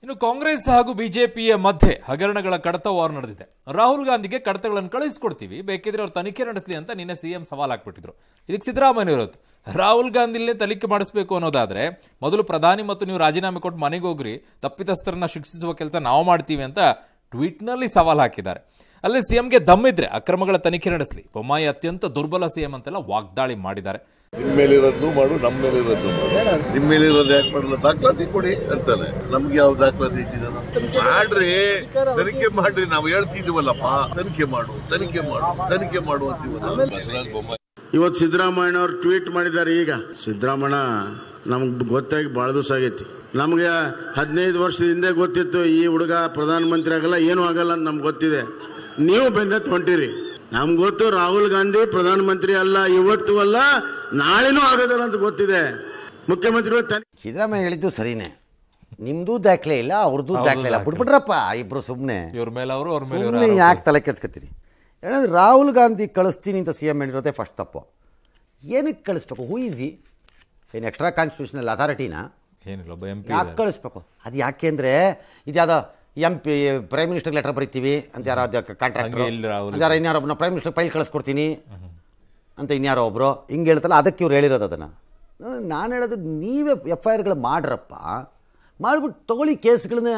ಇನ್ನು ಕಾಂಗ್ರೆಸ್ ಹಾಗೂ ಬಿಜೆಪಿಯ ಮಧ್ಯೆ ಹಗರಣಗಳ ಕಡತ ವಾರ್ ನಡೆದಿದೆ ರಾಹುಲ್ ಗಾಂಧಿಗೆ ಕಡತಗಳನ್ನು ಕಳಿಸ್ಕೊಡ್ತೀವಿ ಬೇಕಿದ್ರೆ ಅವ್ರು ತನಿಖೆ ನಡೆಸಲಿ ಅಂತ ನಿನ್ನೆ ಸಿಎಂ ಸವಾಲ್ ಹಾಕ್ಬಿಟ್ಟಿದ್ರು ಇದಕ್ಕೆ ಸಿದ್ದರಾಮಯ್ಯ ಇರೋದು ರಾಹುಲ್ ಗಾಂಧಿಲೇ ತನಿಖೆ ಮಾಡಿಸ್ಬೇಕು ಅನ್ನೋದಾದ್ರೆ ಮೊದಲು ಪ್ರಧಾನಿ ಮತ್ತು ನೀವು ರಾಜೀನಾಮೆ ಕೊಟ್ಟು ಮನೆಗೆ ಹೋಗ್ರಿ ತಪ್ಪಿತಸ್ಥರನ್ನ ಶಿಕ್ಷಿಸುವ ಕೆಲಸ ನಾವು ಮಾಡ್ತೀವಿ ಅಂತ ಟ್ವೀಟ್ನಲ್ಲಿ ಸವಾಲ್ ಹಾಕಿದ್ದಾರೆ ಅಲ್ಲೇ ಸಿಎಂಗೆ ದಮ್ಮಿದ್ರೆ ಅಕ್ರಮಗಳ ತನಿಖೆ ನಡೆಸಲಿ ಬೊಮ್ಮಾಯಿ ಅತ್ಯಂತ ದುರ್ಬಲ ಸಿಎಂ ಅಂತೆಲ್ಲ ವಾಗ್ದಾಳಿ ಮಾಡಿದ್ದಾರೆ ನಿಮ್ಮ ಮೇಲಿರೋದು ಮಾಡು ನಮ್ಮ ಮೇಲಿರೋದು ಮಾಡು ನಿಮ್ಮ ಮೇಲಿರೋದು ಯಾಕೆ ಮಾಡಲ್ಲ ದಾಖಲಾತಿ ಕೊಡಿ ಅಂತಾನೆ ನಮ್ಗೆ ಯಾವ ದಾಖಲಾತಿ ಇಟ್ಟಿದಾನ ಮಾಡ್ರಿ ತನಿಖೆ ಮಾಡ್ರಿ ನಾವು ಹೇಳ್ತಿದೀವಲ್ಲಪ್ಪ ತನಿಖೆ ಮಾಡು ತನಿಖೆ ಮಾಡು ತನಿಖೆ ಮಾಡು ಅಂತೀವಲ್ಲ ಬಸವರಾಜ ಬೊಮ್ಮಾಯಿ ಇವತ್ತು ಸಿದ್ದರಾಮಯ್ಯ ಅವ್ರು ಟ್ವೀಟ್ ಮಾಡಿದ್ದಾರೆ ಈಗ ಸಿದ್ದರಾಮಯ್ಯ ನಮ್ಗೆ ಗೊತ್ತಾಗಿ ಭಾಳ ದಿವಸ ಆಗೈತಿ ನಮ್ಗೆ ಹದಿನೈದು ವರ್ಷದ ಹಿಂದೆ ಗೊತ್ತಿತ್ತು ಈ ಹುಡುಗ ಪ್ರಧಾನಮಂತ್ರಿ ಆಗಲ್ಲ ಏನೂ ಆಗಲ್ಲ ಅಂತ ನಮ್ಗೆ ಗೊತ್ತಿದೆ ನೀವು ಬೆನ್ನತ್ತು ಹೊಂಟಿರಿ ನಮ್ಗೆ ಗೊತ್ತು ರಾಹುಲ್ ಗಾಂಧಿ ಪ್ರಧಾನಮಂತ್ರಿ ಅಲ್ಲ ಇವತ್ತು ಅಲ್ಲ ನಾಳೆನೂ ಆಗೋದಿಲ್ಲ ಅಂತ ಗೊತ್ತಿದೆ ಮುಖ್ಯಮಂತ್ರಿಗಳು ತನಿ ಸಿದ್ದರಾಮಯ್ಯ ಹೇಳಿದ್ದು ಸರಿನೇ ನಿಮ್ದು ದಾಖಲೆ ಇಲ್ಲ ಅವ್ರದ್ದು ದಾಖಲೆ ಇಲ್ಲ ಬಿಟ್ಬಿಟ್ರಪ್ಪ ಇಬ್ರು ಸುಮ್ಮನೆ ಇವ್ರ ಮೇಲೆ ಅವರು ಅವ್ರ ಮೇಲೆ ಸುಮ್ಮನೆ ಇವ್ರು ಯಾಕೆ ತಲೆ ಕೆಡ್ಸ್ಕೊತೀರಿ ಏನಂದ್ರೆ ರಾಹುಲ್ ಗಾಂಧಿ ಕಳಿಸ್ತೀನಿ ಅಂತ ಸಿ ಎಮ್ ಹೇಳಿರೋದೇ ಫಸ್ಟ್ ತಪ್ಪು ಏನಕ್ಕೆ ಕಳಿಸ್ಬೇಕು ಹೂ ಈಸಿ ಏನು ಎಕ್ಸ್ಟ್ರಾ ಕಾನ್ಸ್ಟಿಟ್ಯೂಷನಲ್ ಅಥಾರಿಟಿನ ಏನಿಲ್ಲ ಒಬ್ಬ ಎಂ ಪಿ ಯಾಕೆ ಕಳಿಸ್ಬೇಕು ಅದು ಯಾಕೆ ಅಂದರೆ ಇದು ಯಾವುದೋ M P prime minister letter ಬರಿತೀವಿ ಅಂತ ಯಾರೋ ಕಾಂಟ್ರಾಕ್ಟರ್ ಹಂಗೆ ಇಲ್ಲ ರಾಹುಲ್ ಯಾರೋ ಇನ್ಯಾರೋ ಒಬ್ಬನ ಪ್ರೈಮ್ ಮಿನಿಸ್ಟರ್ ಫೈಲ್ ಕಳಿಸ್ಕೊಡ್ತೀನಿ ಅಂತ ಇನ್ಯಾರೋ ಒಬ್ಬರು ಹಿಂಗೆ ಹೇಳ್ತಲ್ಲ ಅದಕ್ಕೆ ಇವ್ರು ಹೇಳಿರೋದು ಅದನ್ನು ನಾನು ಹೇಳೋದು ನೀವೇ ಎಫ್ ಐ ಆರ್ಗಳು ಮಾಡ್ರಪ್ಪ ಮಾಡಿಬಿಟ್ಟು ತಗೊಳ್ಳಿ ಕೇಸ್ಗಳನ್ನ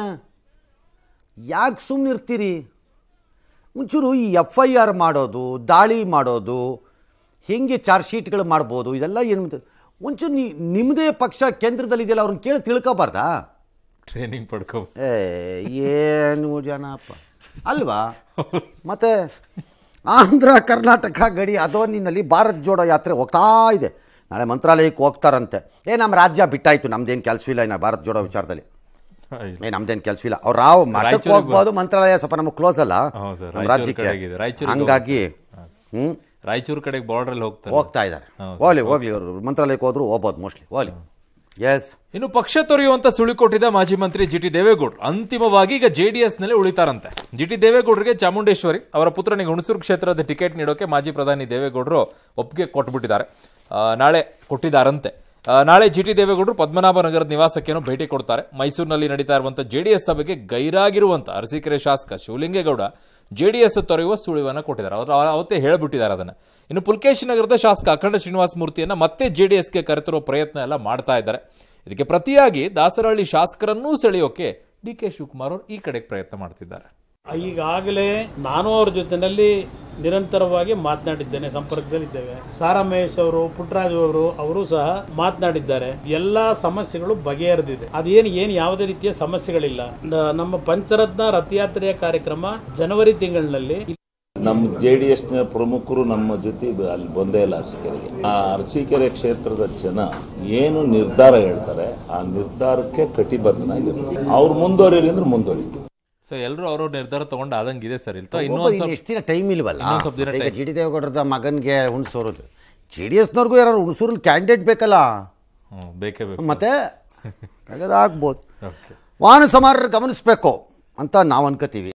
ಯಾಕೆ ಸುಮ್ಮನೆ ಇರ್ತೀರಿ ಒಂಚೂರು ಈ ಎಫ್ ಐ ಆರ್ ಮಾಡೋದು ದಾಳಿ ಮಾಡೋದು ಹೆಂಗೆ ಚಾರ್ಜ್ ಶೀಟ್ಗಳು ಮಾಡ್ಬೋದು ಇದೆಲ್ಲ ಏನು ಅಂತ- ಒಂಚೂರು ನೀ ನಿಮ್ಮದೇ ಪಕ್ಷ ಕೇಂದ್ರದಲ್ಲಿ ಇದೆಯಲ್ಲ ಅವ್ರನ್ನ ಕೇಳಿ ತಿಳ್ಕೊಬಾರ್ದಾ ಟ್ರೈನಿಂಗ್ ಪಡ್ಕೋ ಏ ಏನು ಜನಪ್ಪ ಅಲ್ವಾ ಮತ್ತೆ ಆಂಧ್ರ ಕರ್ನಾಟಕ ಗಡಿ ನಿನ್ನಲ್ಲಿ ಭಾರತ್ ಜೋಡೋ ಯಾತ್ರೆ ಹೋಗ್ತಾ ಇದೆ ನಾಳೆ ಮಂತ್ರಾಲಯಕ್ಕೆ ಹೋಗ್ತಾರಂತೆ ಏ ನಮ್ಮ ರಾಜ್ಯ ಬಿಟ್ಟಾಯ್ತು ನಮ್ದೇನು ಕೆಲಸವಿಲ್ಲ ಇನ್ನು ಭಾರತ್ ಜೋಡೋ ವಿಚಾರದಲ್ಲಿ ಏ ನಮ್ದೇನು ಕೆಲಸವಿಲ್ಲ ಅವ್ರು ರಾವ್ ಮಠಕ್ಕೆ ರಾಯಚೂರಿಗೆ ಹೋಗ್ಬೋದು ಮಂತ್ರಾಲಯ ಸ್ವಲ್ಪ ನಮಗೆ ಕ್ಲೋಸ್ ಅಲ್ಲ ಹೌದು ಸರ್, ನಮ್ಮ ರಾಯಚೂರು ರಾಜ್ಯಕ್ಕೆ ಕಡೆಗಿದೆ. ರಾಯಚೂರಿಗೆ ಹಂಗಾಗಿ ಹ್ಞೂ ರಾಯಚೂರು ಕಡೆಗೆ ಬಾರ್ಡರ್ ಅಲ್ಲಿ ಹೋಗ್ತಾರೆ ಹೋಗ್ತಾ ಇದ್ದಾರೆ ಹೋಗ್ಲಿ ಹೋಗ್ಲಿ ಅವರು ಮಂತ್ರಾಲಯಕ್ಕೆ ಹೋದ್ರು ಹೋಗ್ಬೋದು ಮೋಸ್ಟ್ಲಿ ಹೋಗ್ಲಿ ಎಸ್ ಇನ್ನು ಪಕ್ಷ ತೊರೆಯುವಂತ ಸುಳಿ ಕೊಟ್ಟಿದ್ದ ಮಾಜಿ ಮಂತ್ರಿ ಜಿ ಟಿ ದೇವೇಗೌಡರು ಅಂತಿಮವಾಗಿ ಈಗ ಜೆಡಿಎಸ್ ನಲ್ಲಿ ಉಳಿತಾರಂತೆ ಜಿ ಟಿ ದೇವೇಗೌಡರಿಗೆ ಚಾಮುಂಡೇಶ್ವರಿ ಅವರ ಪುತ್ರನಿಗೆ ಹುಣಸೂರು ಕ್ಷೇತ್ರದ ಟಿಕೆಟ್ ನೀಡೋಕೆ ಮಾಜಿ ಪ್ರಧಾನಿ ದೇವೇಗೌಡರು ಒಪ್ಪಿಗೆ ಕೊಟ್ಬಿಟ್ಟಿದ್ದಾರೆ ಆ, ನಾಳೆ ಕೊಟ್ಟಿದ್ದಾರಂತೆ ಆ, ನಾಳೆ ಜಿ ಟಿ ದೇವೇಗೌಡರು ಪದ್ಮನಾಭನಗರದ ನಿವಾಸಕ್ಕೇನೋ ಭೇಟಿ ಕೊಡ್ತಾರೆ ಮೈಸೂರಿನಲ್ಲಿ ನಡೀತಾ ಇರುವಂತಹ ಜೆಡಿಎಸ್ ಸಭೆಗೆ ಗೈರಾಗಿರುವಂತ ಅರಸೀಕೆರೆ ಶಾಸಕ ಶಿವಲಿಂಗೇಗೌಡ ಜೆಡಿಎಸ್ ತೊರೆಯುವ ಸುಳಿವನ್ನ ಕೊಟ್ಟಿದ್ದಾರೆ ಅವರು ಅವತ್ತೇ ಹೇಳ್ಬಿಟ್ಟಿದ್ದಾರೆ ಅದನ್ನ ಇನ್ನು ಪುಲ್ಕೇಶ್ ನಗರದ ಶಾಸಕ ಅಖಂಡ ಶ್ರೀನಿವಾಸ ಮೂರ್ತಿಯನ್ನ ಮತ್ತೆ ಜೆಡಿಎಸ್ಗೆ ಕರೆತರುವ ಪ್ರಯತ್ನ ಎಲ್ಲ ಮಾಡ್ತಾ ಇದ್ದಾರೆ ಇದಕ್ಕೆ ಪ್ರತಿಯಾಗಿ ದಾಸರಹಳ್ಳಿ ಶಾಸಕರನ್ನೂ ಸೆಳೆಯೋಕೆ ಡಿ ಕೆ ಶಿವಕುಮಾರ್ ಅವರು ಈ ಕಡೆಗೆ ಪ್ರಯತ್ನ ಮಾಡ್ತಿದ್ದಾರೆ ಈಗಾಗಲೇ ನಾನು ಅವ್ರ ಜೊತೆನಲ್ಲಿ ನಿರಂತರವಾಗಿ ಮಾತನಾಡಿದ್ದೇನೆ ಸಂಪರ್ಕದಲ್ಲಿದ್ದೇವೆ ಸಾರಾ ಮಹೇಶ್ ಅವರು ಪುಟ್ಟರಾಜು ಅವರು ಅವರು ಸಹ ಮಾತನಾಡಿದ್ದಾರೆ ಎಲ್ಲಾ ಸಮಸ್ಯೆಗಳು ಬಗೆಹರಿದಿದೆ ಅದೇನು ಏನು ಯಾವುದೇ ರೀತಿಯ ಸಮಸ್ಯೆಗಳಿಲ್ಲ ನ- ನಮ್ಮ ಪಂಚರತ್ನ ರಥಯಾತ್ರೆಯ ಕಾರ್ಯಕ್ರಮ ಜನವರಿ ತಿಂಗಳಿನಲ್ಲಿ ನಮ್ಮ ಜೆ ಡಿ ಎಸ್ನ ಪ್ರಮುಖರು ನಮ್ಮ ಜೊತೆ ಬ- ಅಲ್ಲಿ ಬಂದೇ ಇಲ್ಲ ಅರಸೀಕೆರೆಗೆ ಆ ಅರಸೀಕೆರೆ ಕ್ಷೇತ್ರದ ಜನ ಏನು ನಿರ್ಧಾರ ಹೇಳ್ತಾರೆ ಆ ನಿರ್ಧಾರಕ್ಕೆ ಕಟಿಬದ್ಧನಾಗಿರ್ತಾರೆ ಅವ್ರು ಮುಂದುವರಿರಿ ಅಂದ್ರೆ ಮುಂದುವರಿ ಸೊ ಎಲ್ಲರೂ ಅವ್ರವ್ರ ನಿರ್ಧಾರ ತಗೊಂಡು ಆದಂಗಿದೆ ಸರ್ ಇಲ್ಲ ಇನ್ನೂ ಒಂದ್ ಸ್ವಲ್ಪ ಎಷ್ಟು ದಿನ ಟೈಮ್ ಇಲ್ವಲ್ಲ ಇನ್ನೊಂದ್ ಸ್ವಲ್ಪ ದಿನ ಈಗ time. ಜಿ ಡಿ ದೇವೇಗೌಡರದ ಮಗನಿಗೆ ಹುಣಸೂರು ಜೆ ಡಿ ಎಸ್ನವ್ರಿಗೂ ಯಾರು ಹುಣಸೂರಲ್ಲಿ ಕ್ಯಾಂಡಿಡೇಟ್ ಬೇಕಲ್ಲ ಹ್ಮ್, ಬೇಕೇ ಬೇಕು ಮತ್ತೆ ತೆಗೆದಾಕ್ಬೋದು ವಾಹನ ಸಮಾರರು ಗಮನಿಸಬೇಕು ಅಂತ ನಾವು ಅನ್ಕೋತೀವಿ